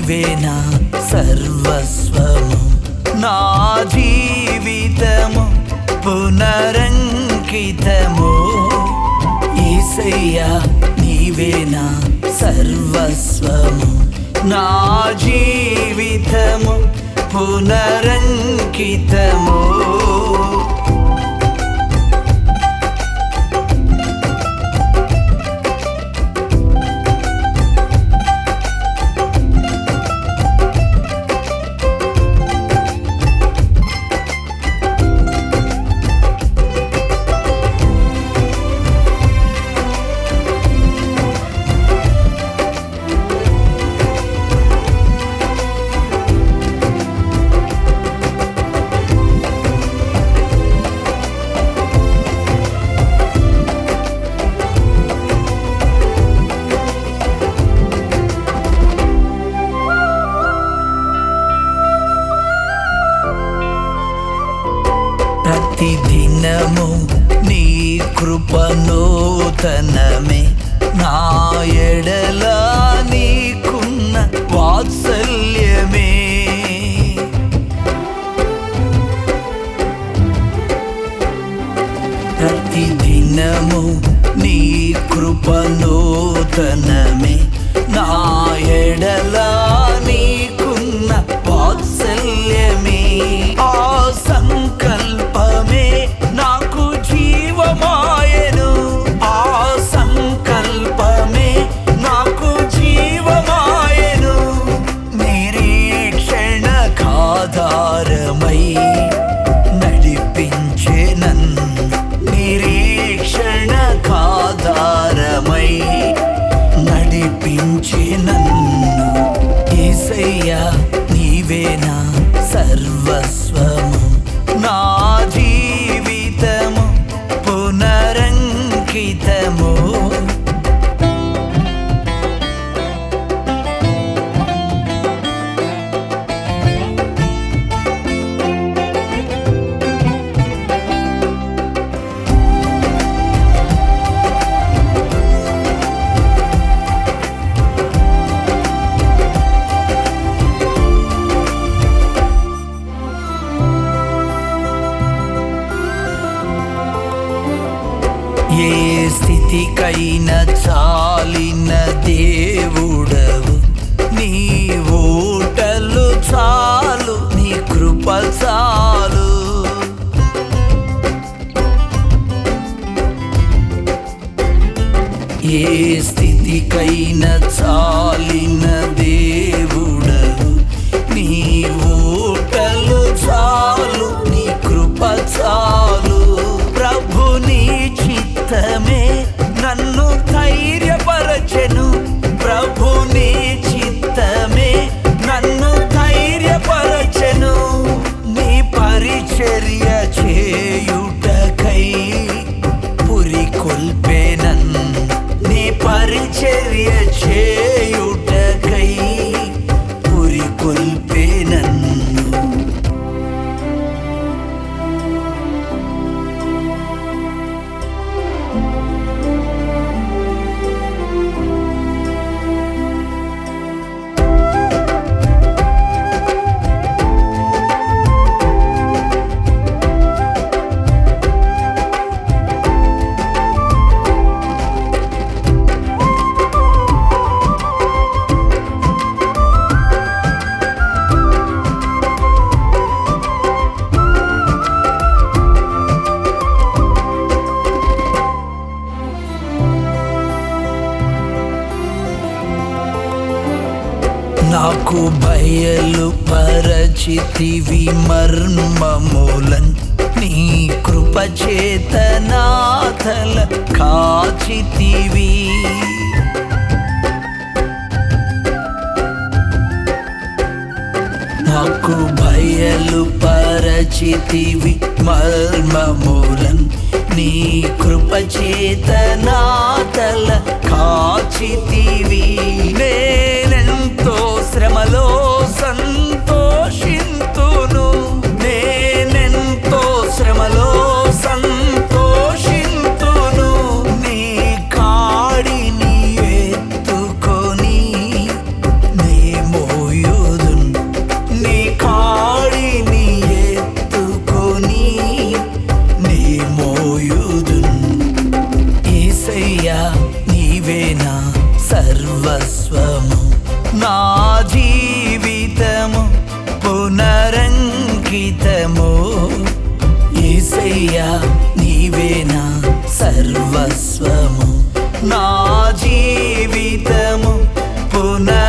నీవే నా సర్వస్వము నా జీవితము పునరంకితము ఏసయ్యా నీవే నా సర్వస్వము నా జీవితము పునరంకితము ప్రతిదినము నీ కృపనూతనమే నా ఎడల నీకున్న వాత్సల్యమే ప్రతిదినము నీ కృపనూతనమే నా ఎడల నీకున్న వాత్సల్యమే ఆ సంకల్పమే నాకు జీవమాయను ఆ సంకల్పమే నాకు జీవమాయను నిరీక్షణ కాధారమై నడిపించే నన్ను నిరీక్షణ కాధారమై నడిపించే నన్ను ఏసయ్యా నీవే నా సర్వస్వము నా జీవితము పునరంకితము ఏ స్థితికైనా చాలిన దేవుడవు నీ ఊటలు చాలు నీ కృప చాలు ఏ స్థితికైనా చాలిన దేవుడవు నీ ఊటలు చాలు నీ కృప చాలు ప్రభు నీ చిత్తమే నన్ను ధైర్యపరచెను ప్రభు నీ చిత్తమే నన్ను ధైర్యపరచెను నీ పరిచర్య చేయుటకై పురి కొల్పేనన్ నీ పరిచర్య చేయుటకై పురి కొల్పేనన్ను నాకు బయలు పరచితివి మర్మములన్ నీ కృప చేత నాథల కాచితివి నాకు బయలు పరచితివి మర్మములన్ నీ కృప చేత నాతల కాచితివి నేనెంతో శ్రమలో సంతోషింతును నేనెంతో శ్రమలో సంతోషింతును నీ కాడిని ఎత్తుకొని నీ మోయ ఏసయ్యా నీవేనా సర్వస్వము నా జీవితము పునరుద్ధరించు